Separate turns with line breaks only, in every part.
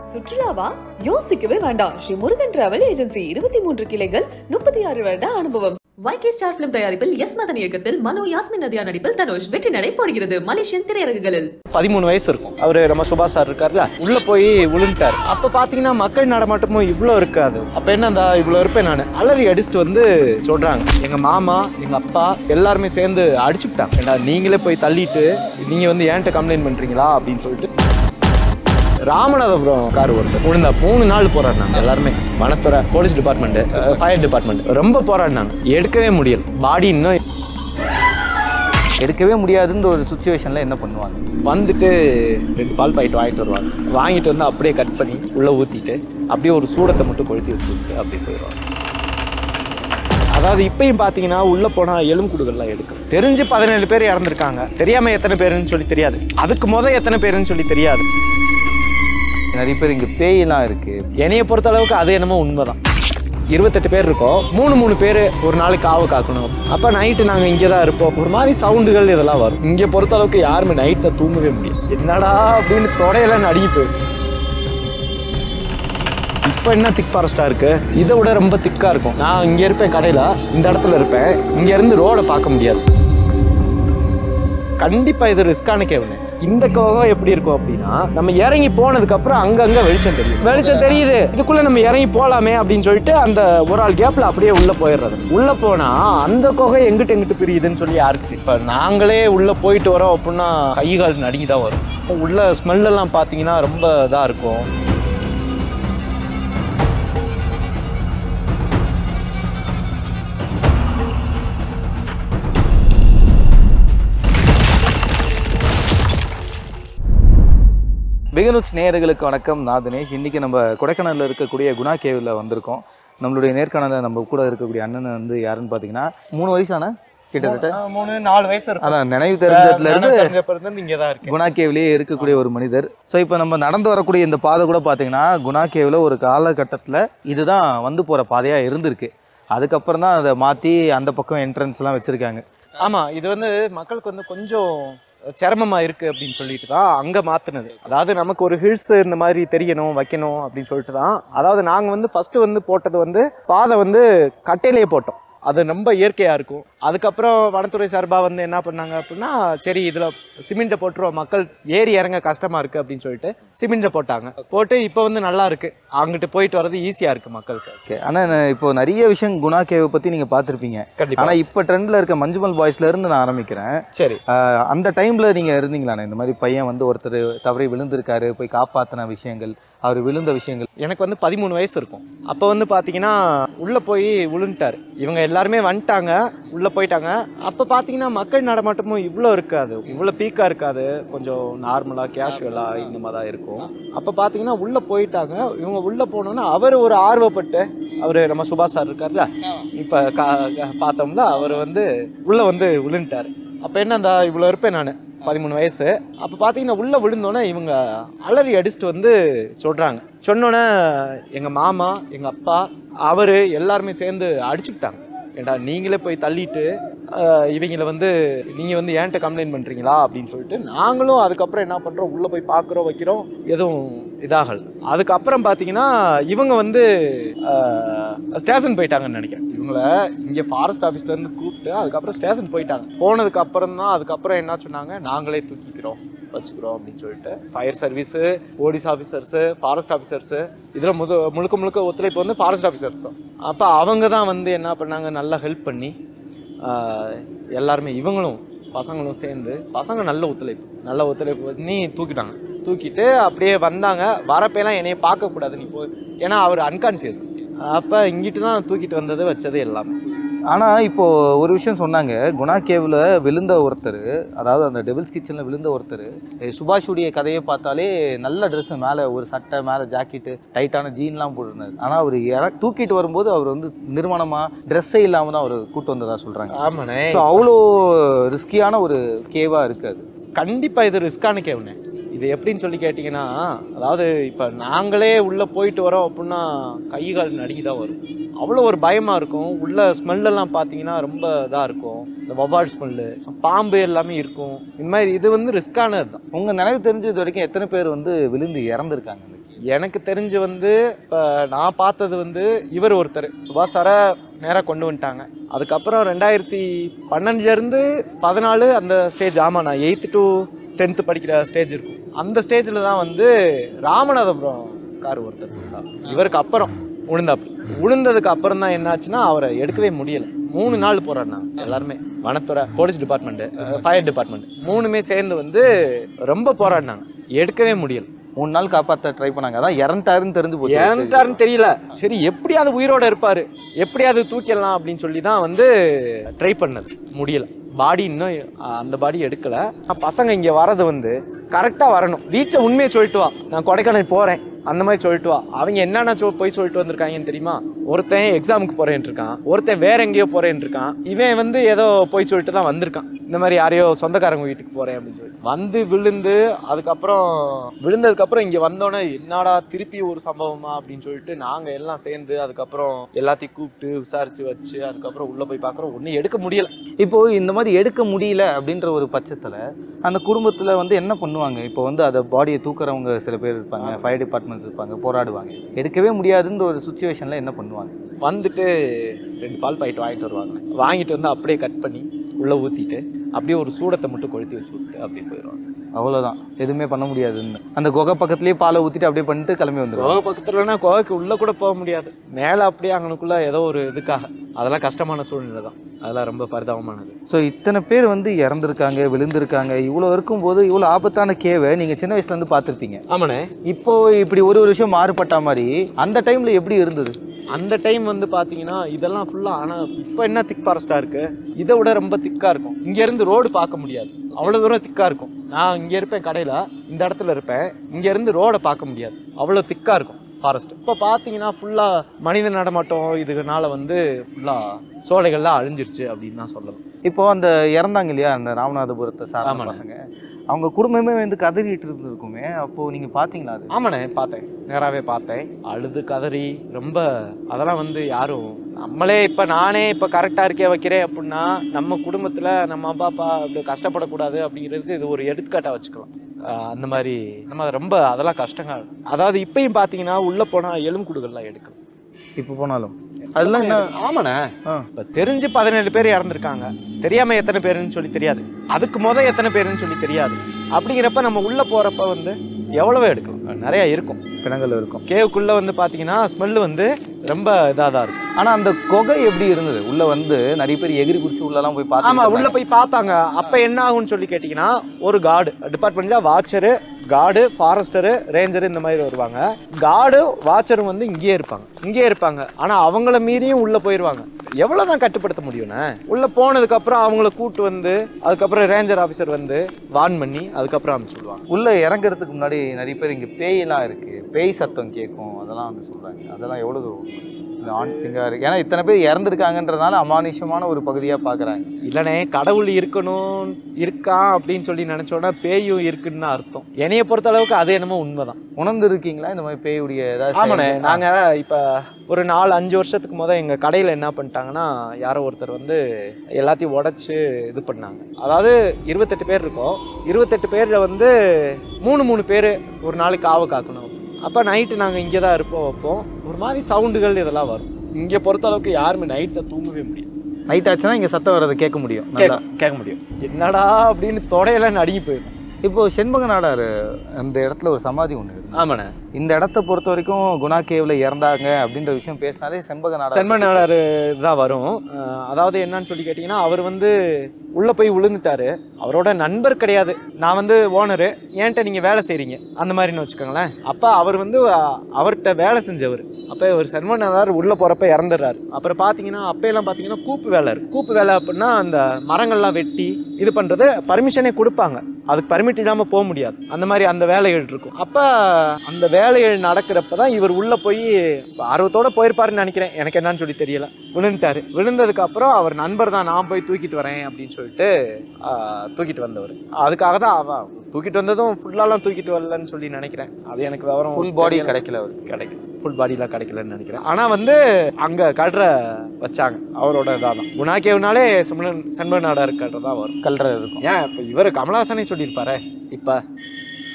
சுற்றுலாவா யோசிக்கவே வேண்டாம் Sri Murugan travel agency இருபத்தி மூன்று கிளைகள் முப்பத்தி ஆறு வருட அனுபவம் வைகே ஸ்டார் பிலிம் தயாரிப்பில் எஸ் மதன் இயக்கத்தில் மனோ யாஸ்மின் நதியா நடிப்பில் தனுஷ் வெற்றி நடை போடுகிறது மலேசியன் திரையரங்குகளில்
பதிமூணு வயசு இருக்கும் அவரு நம்ம சுபாஷ் சார் இருக்கார்ல உள்ள போய் விழுந்துட்டாரு அப்ப பாத்தீங்கன்னா மக்கள் நடமாட்டமும் இவ்வளோ இருக்காது அப்ப என்ன அந்த இவ்வளோ இருப்பேன் நான் அலறி அடிச்சுட்டு வந்து சொல்றாங்க எங்க மாமா எங்க அப்பா எல்லாருமே சேர்ந்து அடிச்சுட்டாங்க ஏண்டா நீங்களே போய் தள்ளிட்டு நீங்க வந்து ஏன்ட்ட கம்ப்ளைண்ட் பண்றீங்களா அப்படின்னு சொல்லிட்டு ராமநாதபுரம் கார் ஒருத்தர் விழுந்தா மூணு நாள் போராடினாங்க எல்லாருமே வனத்துறை போலீஸ் டிபார்ட்மெண்ட் ஃபயர் டிபார்ட்மெண்ட் ரொம்ப போராடினாங்க எடுக்கவே முடியல பாடி இன்னும்
எடுக்கவே முடியாதுன்ற ஒரு சுச்சுவேஷனில் என்ன பண்ணுவாங்க
வந்துட்டு ரெண்டு பால் பாக்கெட் வாங்கிட்டு வருவாங்க வாங்கிட்டு வந்து அப்படியே கட் பண்ணி உள்ளே ஊற்றிட்டு அப்படியே ஒரு சூடத்தை மட்டும் கொளுத்தி வச்சுட்டு அப்படியே போயிடுவாங்க அதாவது இப்பயும் பார்த்தீங்கன்னா உள்ளே போனால் எலும்புக்கூடுகள்லாம் எடுக்கும் தெரிஞ்சு பதினேழு பேர் இறந்துருக்காங்க தெரியாமல் எத்தனை பேருன்னு சொல்லி தெரியாது அதுக்கு முத எத்தனை பேருன்னு சொல்லி தெரியாது
நிறைய பேர் இங்கே பேயெல்லாம் இருக்குது
என்னைய பொறுத்த அளவுக்கு அது என்னமோ உண்மைதான் இருபத்தெட்டு பேர் இருக்கோம் மூணு மூணு பேர் ஒரு நாளைக்கு காவு காக்கணும் அப்போ நைட்டு நாங்கள் இங்கே தான் இருப்போம் ஒரு மாதிரி சவுண்டுகள் இதெல்லாம் வரும் இங்கே பொறுத்த அளவுக்கு யாருமே நைட்டில் தூங்கவே முடியும் என்னடா அப்படின்னு தொடையெல்லாம் நடுங்கி போயிடும் இப்போ என்ன திக் ஃபாரஸ்ட்டாக இருக்கு இதை விட ரொம்ப திக்காக இருக்கும் நான் இங்கே இருப்பேன் கடையில் இந்த இடத்துல இருப்பேன் இங்கேருந்து ரோடை பார்க்க முடியாது கண்டிப்பாக இது ரிஸ்கான கேவனு இந்த கோகம் எப்படி இருக்கும் அப்படின்னா நம்ம இறங்கி போனதுக்கு அப்புறம் அங்கங்க வெளிச்சம் தெரியும் வெளிச்சம் தெரியுது இதுக்குள்ள நம்ம இறங்கி போலாமே அப்படின்னு சொல்லிட்டு அந்த ஒரு ஆள் கேப்ல அப்படியே உள்ள போயிடுறது உள்ள போனா அந்த கோகை எங்கிட்டு எங்கிட்டு பிரியுதுன்னு சொல்லி யாருக்கு இப்ப நாங்களே உள்ள போயிட்டு வரோம் அப்படின்னா கை கால் நடுங்கி தான் வரும் உள்ள ஸ்மெல் எல்லாம் பாத்தீங்கன்னா ரொம்ப இதா இருக்கும்
பிகனுட்ஸ் நேயர்களுக்கு வணக்கம் நான் தினேஷ் இன்றைக்கி நம்ம கொடைக்கானலில் இருக்கக்கூடிய குணா கேவில் வந்திருக்கோம் நம்மளுடைய நேர்காணலில் நம்ம கூட இருக்கக்கூடிய அண்ணன் வந்து யாருன்னு பார்த்தீங்கன்னா மூணு வயசான கிட்டத்தட்ட
மூணு நாலு வயசு இருக்கும்
அதான் நினைவு தெரிஞ்சதுல இருந்து
இங்கே தான் இருக்கு
குணா கேவ்லேயே இருக்கக்கூடிய ஒரு மனிதர் ஸோ இப்போ நம்ம நடந்து வரக்கூடிய இந்த பாதை கூட பார்த்தீங்கன்னா குணா கேவில் ஒரு காலகட்டத்தில் இதுதான் வந்து போகிற பாதையாக இருந்திருக்கு அதுக்கப்புறம் தான் அதை மாற்றி அந்த பக்கம் என்ட்ரன்ஸ்லாம் வச்சுருக்காங்க
ஆமா இது வந்து மக்களுக்கு வந்து கொஞ்சம் சிரமமா இருக்கு அப்படின்னு சொல்லிட்டு தான் அங்க மாத்துனது அதாவது நமக்கு ஒரு ஹில்ஸ் இந்த மாதிரி தெரியணும் வைக்கணும் அப்படின்னு சொல்லிட்டு தான் அதாவது நாங்க வந்து ஃபர்ஸ்ட் வந்து போட்டது வந்து பாதை வந்து கட்டையிலேயே போட்டோம் அது ரொம்ப இயற்கையா இருக்கும் அதுக்கப்புறம் வனத்துறை சார்பா வந்து என்ன பண்ணாங்க அப்படின்னா சரி இதுல சிமெண்ட்டை போட்டுருவோம் மக்கள் ஏறி இறங்க கஷ்டமா இருக்கு அப்படின்னு சொல்லிட்டு சிமெண்ட்டை போட்டாங்க போட்டு இப்போ வந்து நல்லா இருக்கு அங்கிட்டு போயிட்டு வர்றது ஈஸியா இருக்கு மக்களுக்கு
ஓகே ஆனால் இப்போ நிறைய விஷயம் குணா கேவை பற்றி நீங்கள் பார்த்துருப்பீங்க
கண்டிப்பா
ஆனால் இப்போ ட்ரெண்டில் இருக்க மஞ்சுமல் பாய்ஸ்ல இருந்து நான் ஆரம்பிக்கிறேன்
சரி
ஆஹ் அந்த டைமில் நீங்கள் இருந்தீங்களாண்ணே இந்த மாதிரி பையன் வந்து ஒருத்தர் தவறி விழுந்திருக்காரு போய் காப்பாற்றின விஷயங்கள் அவர் விழுந்த விஷயங்கள்
எனக்கு வந்து பதிமூணு வயசு இருக்கும் அப்போ வந்து பார்த்தீங்கன்னா உள்ளே போய் விழுந்துட்டார் இவங்க எல்லாருமே வந்துட்டாங்க உள்ளே போயிட்டாங்க அப்போ பார்த்தீங்கன்னா மக்கள் நடமாட்டமும் இவ்வளோ இருக்காது இவ்வளோ பீக்காக இருக்காது கொஞ்சம் நார்மலாக கேஷுவலாக இந்த மாதிரி தான் இருக்கும் அப்போ பார்த்தீங்கன்னா உள்ளே போயிட்டாங்க இவங்க உள்ளே போனோன்னா அவர் ஒரு ஆர்வப்பட்டு அவர் நம்ம சுபாஷ் சார் இருக்கார்ல இப்போ கா பார்த்தோம்ல அவர் வந்து உள்ளே வந்து விழுந்துட்டார் அப்போ என்ன அந்த இவ்வளோ இருப்பேன் நான் பதிமூணு வயசு அப்போ பார்த்தீங்கன்னா உள்ளே விழுந்தோன்னே இவங்க அலறி அடிச்சுட்டு வந்து சொல்கிறாங்க சொன்னோன்னே எங்கள் மாமா எங்கள் அப்பா அவர் எல்லாருமே சேர்ந்து அடிச்சுக்கிட்டாங்க ஏண்டா நீங்களே போய் தள்ளிட்டு ஆஹ், இவங்கள வந்து நீங்கள் வந்து ஏன்ட்ட கம்ப்ளைண்ட் பண்ணுறீங்களா அப்படின்னு சொல்லிட்டு நாங்களும் அதுக்கப்புறம் என்ன பண்ணுறோம் உள்ளே போய் பார்க்குறோம் வைக்கிறோம் எதுவும் இதாகல அதுக்கப்புறம் பார்த்தீங்கன்னா இவங்க வந்து ஸ்டேஷன் போயிட்டாங்கன்னு நினைக்கிறேன் இவங்கள இங்கே ஃபாரஸ்ட் ஆஃபீஸ்லேருந்து கூப்பிட்டு அதுக்கப்புறம் ஸ்டேஷன் போயிட்டாங்க போனதுக்கு அப்புறம் தான் அதுக்கப்புறம் என்ன சொன்னாங்க நாங்களே தூக்கிக்கிறோம் வச்சுக்கிறோம் அப்படின்னு சொல்லிட்டு fire service police officers forest officers இதில் முது முழுக்க முழுக்க ஒத்துழைப்பு வந்து ஃபாரஸ்ட் ஆஃபீஸர்ஸ் தான் அப்போ அவங்க தான் வந்து என்ன பண்ணாங்க நல்லா ஹெல்ப் பண்ணி ஆஹ், எல்லாருமே இவங்களும் பசங்களும் சேர்ந்து பசங்க நல்ல ஒத்துழைப்பு நல்ல ஒத்துழைப்பு பண்ணி தூக்கிட்டாங்க தூக்கிட்டு அப்படியே வந்தாங்க வரப்பெல்லாம் என்னைய பார்க்கக்கூடாது நீ போ ஏன்னா அவர் அன்கான்சியஸ் அப்போ இங்கிட்டு தான் தூக்கிட்டு வந்தது வச்சது எல்லாமே
ஆனால் இப்போ ஒரு விஷயம் சொன்னாங்க குணா கேவில் விழுந்த ஒருத்தர் அதாவது அந்த டெபிள்ஸ் கிச்சனில் விழுந்த ஒருத்தர் சுபாஷுடைய கதையை பார்த்தாலே நல்ல ட்ரெஸ்ஸு மேலே ஒரு சட்டை மேலே ஜாக்கெட்டு டைட்டான ஜீன்லாம் போட்டிருந்தாரு ஆனால் அவர் இற தூக்கிட்டு வரும்போது அவர் வந்து நிர்மாணமாக ட்ரெஸ்ஸே இல்லாமல் தான் அவர் கூட்டு வந்ததா சொல்கிறாங்க
ஆமாண்ணே
ஸோ அவ்வளோ ரிஸ்கியான ஒரு கேவாக இருக்காது
கண்டிப்பாக இது ரிஸ்கான கேவுண்ணே இது எப்படின்னு சொல்லி கேட்டிங்கன்னா அதாவது இப்போ நாங்களே உள்ளே போயிட்டு வரோம் அப்படின்னா கை கால் நடுங்கி தான் வரும் அவ்வளோ ஒரு பயமாக இருக்கும் உள்ள ஸ்மெல்லெல்லாம் பார்த்தீங்கன்னா ரொம்ப இதாக இருக்கும் இந்த வவ்வால் ஸ்மெல்லு பாம்பு எல்லாமே இருக்கும் இந்த மாதிரி இது வந்து ரிஸ்கானது தான்
உங்கள் நினைவு தெரிஞ்சது வரைக்கும் எத்தனை பேர் வந்து விழுந்து இறந்துருக்காங்க
எனக்கு தெரிஞ்சு வந்து இப்போ நான் பார்த்தது வந்து இவர் ஒருத்தர் சுபாஷ் சாரை நேராக கொண்டு வந்துட்டாங்க அதுக்கப்புறம் ரெண்டாயிரத்தி பன்னெண்டுலேருந்து பதினாலு அந்த ஸ்டேஜ் ஆமாம் நான் எயித்து டு டென்த்து படிக்கிற ஸ்டேஜ் இருக்கும் அந்த ஸ்டேஜில் தான் வந்து ராமநாதபுரம் கார் ஒருத்தர் இருந்தார். இவருக்கு அப்புறம் உளுந்தாப்பு உளுந்ததுக்கு அப்புறம் தான் என்னாச்சுன்னா அவரை எடுக்கவே முடியல மூணு நாள் போராடினாங்க எல்லாருமே வனத்துறை போலீஸ் டிபார்ட்மெண்ட்டு ஃபயர் டிபார்ட்மெண்ட் மூணுமே சேர்ந்து வந்து ரொம்ப போராடினாங்க எடுக்கவே முடியல
மூணு நாள் காப்பாற்ற ட்ரை பண்ணாங்க அதான் இறந்துட்டாருன்னு தெரிஞ்சு போச்சு
இறந்துட்டாருன்னு தெரியல சரி எப்படியாவது உயிரோட இருப்பாரு எப்படியாவது தூக்கிடலாம் அப்படின்னு சொல்லி தான் வந்து ட்ரை பண்ணது முடியல பாடி இன்னும் அஹ், அந்த பாடி எடுக்கல ஆனா, பசங்க இங்க வர்றது வந்து கரெக்டா வரணும் வீட்டில் உண்மையை சொல்லிட்டு வா நான் கொடைக்கானல் போறேன் அந்த மாதிரி சொல்லிட்டு வா அவங்க என்னென்ன சொ போய் சொல்லிட்டு வந்திருக்காங்கன்னு தெரியுமா ஒருத்தன் எக்ஸாமுக்கு போறேன் இருக்கான் ஒருத்தன் வேற எங்கேயோ போறேன் இருக்கான் இவன் வந்து ஏதோ போய் சொல்லிட்டு தான் வந்திருக்கான் இந்த மாதிரி யாரையோ சொந்தக்காரங்க வீட்டுக்கு போறேன் அப்படின்னு சொல்லி வந்து விழுந்து அதுக்கப்புறம் விழுந்ததுக்கு அப்புறம் இங்க வந்தோடனே என்னடா திருப்பி ஒரு சம்பவமா அப்படின்னு சொல்லிட்டு நாங்க எல்லாம் சேர்ந்து அதுக்கப்புறம் எல்லாத்தையும் கூப்பிட்டு விசாரிச்சு வச்சு அதுக்கப்புறம் உள்ள போய் பார்க்குறோம் ஒன்றும் எடுக்க முடியல
இப்போ இந்த மாதிரி எடுக்க முடியல அப்படின்ற ஒரு பட்சத்தில் அந்த குடும்பத்தில் வந்து என்ன பண்ணுவாங்க இப்போ வந்து அதை பாடியை தூக்குறவங்க சில பேர் இருப்பாங்க ஃபயர் டிபார்ட்மெண்ட்ஸ் இருப்பாங்க போராடுவாங்க எடுக்கவே முடியாதுன்ற ஒரு சுச்சுவேஷனில் என்ன பண்ணுவாங்க
வந்துட்டு ரெண்டு பால் பாக்கெட் வாங்கிட்டு வருவாங்க வாங்கிட்டு வந்து அப்படியே கட் பண்ணி உள்ள ஊத்திட்டு அப்படியே ஒரு சூடத்தை மட்டும் கொளுத்தி வச்சு விட்டு அப்படியே போயிடுவாங்க
அவ்வளோதான் எதுவுமே பண்ண முடியாதுன்னு அந்த குகை பக்கத்துலேயே பாலை ஊற்றிட்டு அப்படியே பண்ணிட்டு கிளம்பி வந்துடுவாங்க
கோவை பக்கத்துலனா கோவைக்கு உள்ள கூட போக முடியாது மேலே அப்படியே அங்கனுக்குள்ள ஏதோ ஒரு இதுக்காக அதெல்லாம் கஷ்டமான சூழ்நிலை தான் அதெல்லாம் ரொம்ப பரிதாபமானது
ஸோ இத்தனை பேர் வந்து இறந்துருக்காங்க விழுந்திருக்காங்க இவ்வளோ இருக்கும்போது இவ்வளோ ஆபத்தான கேவை நீங்கள் சின்ன வயசுலேருந்து பார்த்துருப்பீங்க
ஆமாண்ணே
இப்போ இப்படி ஒரு ஒரு விஷயம் மாறுபட்ட மாதிரி அந்த டைமில் எப்படி இருந்தது
அந்த டைம் வந்து பார்த்தீங்கன்னா இதெல்லாம் ஃபுல்லாக ஆனால் இப்போ என்ன திக் ஃபாரஸ்ட்டாக இருக்குது இதை விட ரொம்ப திக்காக இருக்கும் இங்கேருந்து ரோடு பார்க்க முடியாது அவ்வளோ தூரம் திக்காக இருக்கும் நான் இங்கே இருப்பேன் கடையில் இந்த இடத்துல இருப்பேன் இங்கேருந்து ரோடை பார்க்க முடியாது அவ்வளோ திக்காக இருக்கும் ஃபாரஸ்ட் இப்போ பார்த்தீங்கன்னா ஃபுல்லாக மனித நடமாட்டம் இதுனால வந்து ஃபுல்லாக சோலைகள்லாம் அழிஞ்சிருச்சு அப்படின்னு தான் சொல்லலாம்
இப்போ அந்த இறந்தாங்க இல்லையா அந்த ராமநாதபுரத்தை சார்ந்த
ஆமாண்ணே.
பசங்க அவங்க குடும்பமே வந்து கதறிட்டு இருந்திருக்குமே அப்போ நீங்க பாத்தீங்களா அது
ஆமாண்ணே பார்த்தேன் நேராகவே பார்த்தேன் அழுது கதறி ரொம்ப அதெல்லாம் வந்து யாரும் நம்மளே இப்போ நானே இப்போ கரெக்டாக இருக்கே வைக்கிறேன் அப்படின்னா நம்ம குடும்பத்தில் நம்ம அப்பா அப்பா அப்படி கஷ்டப்படக்கூடாது அப்படிங்கிறதுக்கு இது ஒரு எடுத்துக்காட்டாக வச்சுக்கலாம் ஆஹ் அந்த மாதிரி நம்ம ரொம்ப அதெல்லாம் கஷ்டங்க அதாவது இப்பயும் பார்த்தீங்கன்னா உள்ளே போனால் எலும்புக்கூடுகள்லாம் எடுக்கும்
இப்போ போனாலும் அதெல்லாம் என்ன
ஆமாண்ணே
ஆ.
இப்போ தெரிஞ்சு பதினேழு பேர் இறந்துருக்காங்க தெரியாம எத்தனை பேருன்னு சொல்லி தெரியாது அதுக்கு முத எத்தனை பேருன்னு சொல்லி தெரியாது அப்படிங்கிறப்ப நம்ம உள்ள போறப்ப வந்து எவ்வளவோ எடுக்கலாம் நிறைய இருக்கும்
பிணங்கள் இருக்கும்
கேவுக்குள்ள வந்து பாத்தீங்கன்னா ஸ்மெல் வந்து ரொம்ப இதாக தான் இருக்கும்
ஆனா அந்த குகை எப்படி இருந்தது உள்ள வந்து நிறைய பேர் எகிரி குடிச்சு உள்ளலாம் போய்
ஆமா
பார்த்து
உள்ள போய் பார்ப்பாங்க அப்ப என்ன ஆகும்னு சொல்லி கேட்டிங்கன்னா ஒரு கார்டு டிபார்ட்மெண்ட்ல வாட்சரு கார்டு ஃபாரஸ்டரு ரேஞ்சரு இந்த மாதிரி வருவாங்க கார்டு வாட்சரும் வந்து இங்கேயே இருப்பாங்க இங்கேயே இருப்பாங்க ஆனா அவங்கள மீறியும் உள்ள போயிருவாங்க எவ்வளவுதான் கட்டுப்படுத்த முடியும்ண்ணே உள்ள போனதுக்கு அப்புறம் அவங்கள கூட்டு வந்து அதுக்கப்புறம் ரேஞ்சர் ஆஃபீஸர் வந்து வார்ன் பண்ணி அதுக்கப்புறம் அனுப்பிச்சுடுவாங்க
உள்ள இறங்குறதுக்கு முன்னாடி நிறைய பேர் இங்க பேயெல்லாம் இருக்கு பேய் சத்தம் கேட்கும் அதெல்லாம் வந்து சொல்றாங்க அதெல்லாம் எவ்வளவு தூரம் உண்மை? இது ஆண்டிங்கா இருக்கு ஏன்னா இத்தனை பேர் இறந்துருக்காங்கன்றதுனால அமானுஷமான ஒரு பகுதியா பாக்குறாங்க
இல்லைண்ணே கடவுள் இருக்கணும் இருக்கான் அப்படின்னு சொல்லி நினைச்சோன்னா பேயும் இருக்குன்னு தான் அர்த்தம் என்னைய பொறுத்த அளவுக்கு அது என்னமோ உண்மைதான்
உணர்ந்து இருக்கீங்களா இந்த மாதிரி பேயுடைய ஏதாவது
ஆமாண்ணே
செயல்?
நாங்க இப்ப ஒரு நாலு அஞ்சு வருஷத்துக்கு முத எங்க கடையில என்ன பண்ணிட்டாங்கன்னா யாரோ ஒருத்தர் வந்து எல்லாத்தையும் உடைச்சு இது பண்ணாங்க அதாவது இருபத்தெட்டு பேர் இருக்கோம் இருபத்தெட்டு பேர்ல வந்து மூணு மூணு பேர் ஒரு நாளைக்கு காவ காக்கணும் அப்ப நைட்டு நாங்க இங்கே தான் இருப்போம் வைப்போம் ஒரு மாதிரி சவுண்டுகள் இதெல்லாம் வரும் இங்க பொறுத்த அளவுக்கு யாருமே நைட்ல தூங்கவே முடியாது
நைட் ஆச்சுன்னா இங்க சத்தம் வர்றதை கேட்க முடியும் நல்லா
கேட்க கேட்க முடியும் என்னடா அப்படின்னு தொடையெல்லாம் நடுங்கி போயிடும்
இப்போ செண்பக நாடார் அந்த இடத்துல ஒரு சமாதி ஒன்று இருக்கு
ஆமாண்ணே
இந்த இடத்த பொறுத்த வரைக்கும் குணா கேவ்ல இறந்தாங்க அப்படின்ற விஷயம் பேசினாலே செண்பக நாடார்
சென்மநாடார் தான் வரும் அஹ் அதாவது என்னன்னு சொல்லி கேட்டிங்கன்னா அவர் வந்து உள்ளே போய் விழுந்துட்டாரு அவரோட நண்பர் கிடையாது நான் வந்து ஓனரு ஏன்ட்ட நீங்கள் வேலை செய்கிறீங்க அந்த மாதிரின்னு வச்சுக்கோங்களேன் அப்போ அவர் வந்து அஹ், அவர்கிட்ட வேலை செஞ்சவர் அப்போ ஒரு சென்மநாடார் உள்ளே போகிறப்ப இறந்துடுறாரு அப்புறம் பார்த்தீங்கன்னா அப்போயெல்லாம் பார்த்தீங்கன்னா கூப்பு வேலை இருக்கு கூப்பு வேலை அப்படின்னா அந்த மரங்கள்லாம் வெட்டி இது பண்ணுறது பர்மிஷனே கொடுப்பாங்க அதுக்கு பர்மிட் இல்லாமல் போக முடியாது அந்த மாதிரி அந்த வேலைகள் இருக்கும் அப்போ அந்த வேலைகள் நடக்கிறப்ப தான் இவர் உள்ளே போய் ஆர்வத்தோட போயிருப்பாருன்னு நினைக்கிறேன் எனக்கு என்னன்னு சொல்லி தெரியல விழுந்துட்டாரு விழுந்ததுக்கு அப்புறம் அவர் நண்பர் தான் நான் போய் தூக்கிட்டு வரேன் அப்படின்னு சொல்லிட்டு ஆஹ், தூக்கிட்டு வந்தவர் அதுக்காக தான் அவ தூக்கிட்டு வந்ததும் ஃபுல்லாலாம் தூக்கிட்டு வரலன்னு சொல்லி நினைக்கிறேன் அது எனக்கு விவரம்
ஃபுல் பாடி
தெரியல.
கிடைக்கல அவர்
கிடைக்கும் ஃபுல் பாடிலாம் கிடைக்கலன்னு நினைக்கிறேன் ஆனால் வந்து அங்கே கட்ற வச்சாங்க அவரோட இதாக தான் குணாக்கேவ்னாலே செம்மன் செண்பநாடார் கட்டுற தான் வரும்
கல்ற இருக்கும்
ஏன் இப்போ இவர் கமலஹாசனே சொல்லியிருப்பாரே இப்போ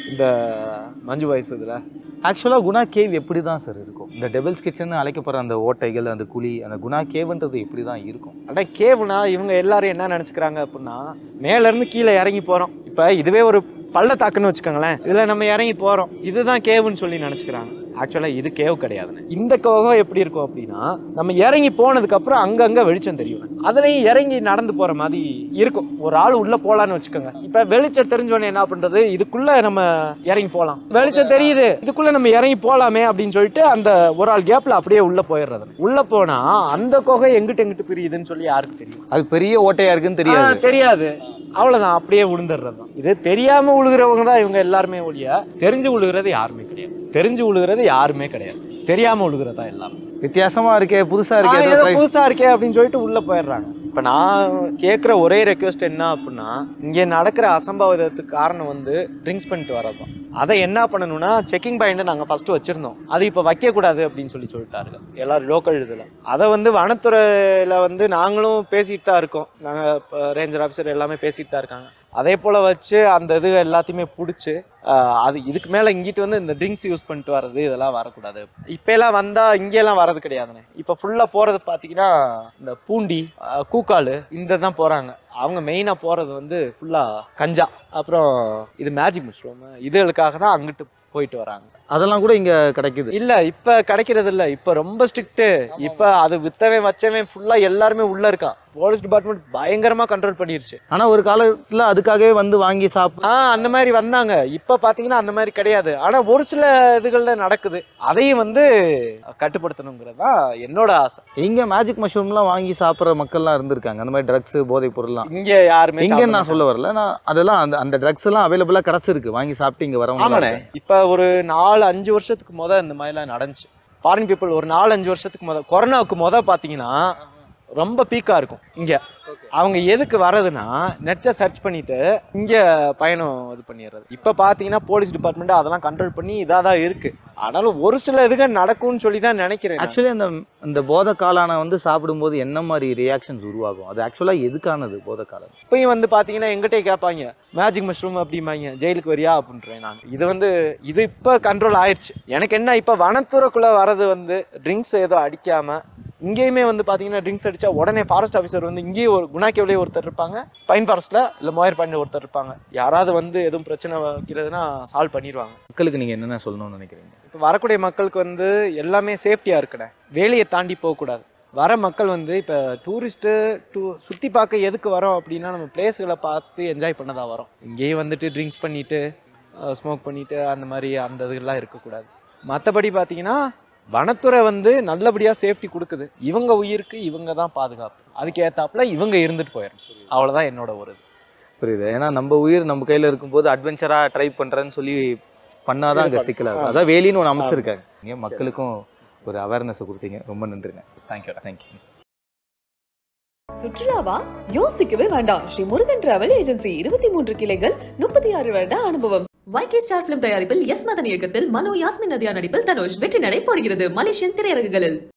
இந்த மஞ்சு வயசு இதில்
ஆக்சுவலாக குணா கேவ் எப்படி தான் சார் இருக்கும் இந்த டெபிள்ஸ் கிச்சன் அழைக்கப்படுற அந்த ஓட்டைகள் அந்த குழி அந்த குணா கேவ்ன்றது எப்படி தான் இருக்கும்
ஆனால் கேவுனா இவங்க எல்லாரும் என்ன நினச்சிக்கிறாங்க அப்படின்னா மேலேருந்து கீழே இறங்கி போகிறோம் இப்போ இதுவே ஒரு பள்ளத்தாக்குன்னு வச்சுக்கோங்களேன் இதில் நம்ம இறங்கி போகிறோம் இதுதான் கேவுன்னு சொல்லி நினச்சிக்கிறாங்க ஆக்சுவலாக இது கேவ் கிடையாதுண்ணே இந்த கோகம் எப்படி இருக்கும் அப்படின்னா நம்ம இறங்கி போனதுக்கப்புறம் அங்கங்கே வெளிச்சம் தெரியும் அதுலேயும் இறங்கி நடந்து போகிற மாதிரி இருக்கும் ஒரு ஆள் உள்ளே போகலான்னு வச்சுக்கோங்க இப்போ வெளிச்சம் தெரிஞ்சோடனே என்ன பண்ணுறது இதுக்குள்ளே நம்ம இறங்கி போகலாம் வெளிச்சம் தெரியுது இதுக்குள்ளே நம்ம இறங்கி போகலாமே அப்படின்னு சொல்லிட்டு அந்த ஒரு ஆள் கேப்பில் அப்படியே உள்ளே போயிடுறது உள்ளே போனால் அந்த குகை எங்கிட்டு எங்கிட்டு பிரியுதுன்னு சொல்லி யாருக்கு தெரியும்
அது பெரிய ஓட்டையா இருக்குன்னு தெரியாது
ஆ, தெரியாது அவ்வளவுதான் அப்படியே விழுந்துடுறது தான் இது தெரியாம விழுகிறவங்க தான் இவங்க எல்லாருமே ஒழிய தெரிஞ்சு விழுகிறது யாருமே கிடையாது தெரிஞ்சு விழுகிறது யாருமே கிடையாது தெரியாம விழுகிறதா எல்லாமே
வித்தியாசமா இருக்கே புதுசா
ஆ,
இருக்கே
ஏதோ
ஏதோ try-
புதுசா இருக்கே அப்படின்னு சொல்லிட்டு உள்ள போயிடுறாங்க இப்ப நான் கேட்குற ஒரே ரெக்வஸ்ட் என்ன அப்படின்னா இங்க நடக்கிற அசம்பாவிதத்துக்கு காரணம் வந்து ட்ரிங்க்ஸ் பண்ணிட்டு வரதான் அதை என்ன பண்ணணும்னா செக்கிங் பாயிண்ட் நாங்க ஃபர்ஸ்ட் வச்சிருந்தோம் அது இப்ப வைக்க கூடாது அப்படின்னு சொல்லி சொல்லிட்டாருங்க எல்லாரும் லோக்கல் இதுல அதை வந்து வனத்துறையில வந்து நாங்களும் பேசிட்டு தான் இருக்கோம் நாங்க ரேஞ்சர் ஆஃபீஸர் எல்லாமே பேசிட்டு தான் இருக்காங்க அதே போல வச்சு அந்த இது எல்லாத்தையுமே பிடிச்சி அது இதுக்கு மேல இங்கிட்டு வந்து இந்த ட்ரிங்க்ஸ் யூஸ் பண்ணிட்டு வர்றது இதெல்லாம் வரக்கூடாது இப்ப எல்லாம் வந்தா இங்கெல்லாம் வர்றது கிடையாதுண்ணே இப்ப ஃபுல்லா போறது பாத்தீங்கன்னா இந்த பூண்டி அஹ், கூக்காலு இந்த தான் போறாங்க அவங்க மெயினா போறது வந்து ஃபுல்லா கஞ்சா அப்புறம் இது மேஜிக் மஷ்ரூம் இதுகளுக்காக தான் அங்கிட்டு போயிட்டு வராங்க
அதெல்லாம் கூட இங்க கிடைக்குது
இல்ல இப்ப கிடைக்கிறது இல்ல இப்ப ரொம்ப ஸ்ட்ரிக்ட் இப்ப அது வித்தவன் வச்சவன் ஃபுல்லா எல்லாருமே உள்ள இருக்கான் போலீஸ் டிபார்ட்மெண்ட் பயங்கரமா கண்ட்ரோல் பண்ணிருச்சு
ஆனா ஒரு காலத்துல அதுக்காகவே வந்து வாங்கி சாப்பிட்டு
ஆ அந்த மாதிரி வந்தாங்க இப்ப பாத்தீங்கன்னா அந்த மாதிரி கிடையாது ஆனா ஒரு சில இதுகள்ல நடக்குது அதையும் வந்து கட்டுப்படுத்தணுங்கிறது தான் என்னோட ஆசை
இங்க மேஜிக் மஷ்ரூம்லாம் வாங்கி சாப்பிடுற மக்கள்லாம் இருந்திருக்காங்க அந்த மாதிரி ட்ரக்ஸ் போதைப் பொருள்லாம்
இங்க யாருமே
இங்க
சாப்பிட
நான் சொல்ல வரல நான் அதெல்லாம் அந்த அந்த ட்ரக்ஸ் எல்லாம் அவைலபிளா கிடைச்சிருக்கு வாங்கி சாப்பிட்டு இங்க வரவங்க
ஆமாண்ணே இப்ப ஒரு நாலு அஞ்சு வருஷத்துக்கு முத இந்த மாதிரிலாம் நடந்துச்சு ஃபாரின் பீப்புள் ஒரு நாலு அஞ்சு வருஷத்துக்கு முத கொரோனாவுக்கு முத பாத்தீங்கன்னா ரொம்ப பீக்கா இருக்கும் இங்க அவங்க எதுக்கு வர்றதுன்னா நெட்டை சர்ச் பண்ணிட்டு இங்க பயணம் இது பண்ணிடுறது இப்ப பாத்தீங்கன்னா போலீஸ் டிபார்ட்மெண்ட் அதெல்லாம் கண்ட்ரோல் பண்ணி இதாக தான் இருக்கு ஆனாலும் ஒரு சில இதுகள் நடக்கும்னு சொல்லி தான் நினைக்கிறேன் நான்.
ஆக்சுவலி அந்த இந்த போதை காளானை வந்து சாப்பிடும்போது என்ன மாதிரி ரியாக்ஷன்ஸ் உருவாகும் அது ஆக்சுவலா எதுக்கானது போதை காளான்
இப்பயும் வந்து பாத்தீங்கன்னா எங்கிட்டே கேட்பாங்க மேஜிக் மஷ்ரூம் அப்படிம்பாங்க ஜெயிலுக்கு வரியா அப்படின்றேன் நான் இது வந்து இது இப்போ கண்ட்ரோல் ஆயிடுச்சு எனக்கு என்ன இப்போ வனத்துறைக்குள்ள வர்றது வந்து ட்ரிங்க்ஸ் ஏதோ அடிக்காம இங்கேயுமே வந்து பாத்தீங்கன்னா ட்ரிங்க்ஸ் அடிச்சா உடனே ஃபாரஸ்ட் ஆஃபீஸர் வந்து இங்கேயே ஒரு குணாக்கேவிலே ஒருத்தர் இருப்பாங்க பைன் ஃபாரஸ்ட்ல இல்லை மோயர் பாண்டில் ஒருத்தர் இருப்பாங்க யாராவது வந்து எதுவும் பிரச்சனை வைக்கிறதுனா சால்வ் பண்ணிடுவாங்க
மக்களுக்கு நீங்க என்னென்ன சொல்லணும்னு நினைக்கிறீங்க
இப்போ வரக்கூடிய மக்களுக்கு வந்து எல்லாமே சேஃப்டியாக இருக்கணே வேலையை தாண்டி போகக்கூடாது வர மக்கள் வந்து இப்போ டூரிஸ்ட்டு டூ சுற்றி பார்க்க எதுக்கு வரோம் அப்படின்னா நம்ம பிளேஸ்களை பார்த்து என்ஜாய் பண்ண தான் வரோம் இங்கேயே வந்துட்டு ட்ரிங்க்ஸ் பண்ணிட்டு ஸ்மோக் பண்ணிட்டு அந்த மாதிரி அந்த இதெல்லாம் இருக்கக்கூடாது மற்றபடி பார்த்தீங்கன்னா வனத்துறை வந்து நல்லபடியாக சேஃப்டி கொடுக்குது இவங்க உயிருக்கு இவங்க தான் பாதுகாப்பு அதுக்கு ஏத்தாப்புல இவங்க இருந்துட்டு போயிடணும் அவ்வளோதான் என்னோட ஒரு இது
புரியுது ஏன்னா நம்ம உயிர் நம்ம கையில இருக்கும்போது அட்வென்ச்சரா ட்ரை பண்றேன்னு சொல்லி பண்ணாதான் அங்க சிக்கலா இருக்கும் அதான் வேலின்னு ஒன்று அமைச்சிருக்காங்க நீங்க மக்களுக்கும் ஒரு அவேர்னஸ் கொடுத்தீங்க ரொம்ப நன்றிங்க
தேங்க்யூ
தேங்க்யூ
சுற்றுலாவா யோசிக்கவே வேண்டாம் ஸ்ரீ முருகன் டிராவல் ஏஜென்சி இருபத்தி மூன்று கிளைகள் முப்பத்தி ஆறு வருட அனுபவம் வைகே ஸ்டார் பிலிம் தயாரிப்பில் எஸ் மதன் இயக்கத்தில் மனோ யாஸ்மின் நதியா நடிப்பில் தனுஷ் வெற்றி நடை போடுகிறது மலேசியன் திரையரங்குகளில்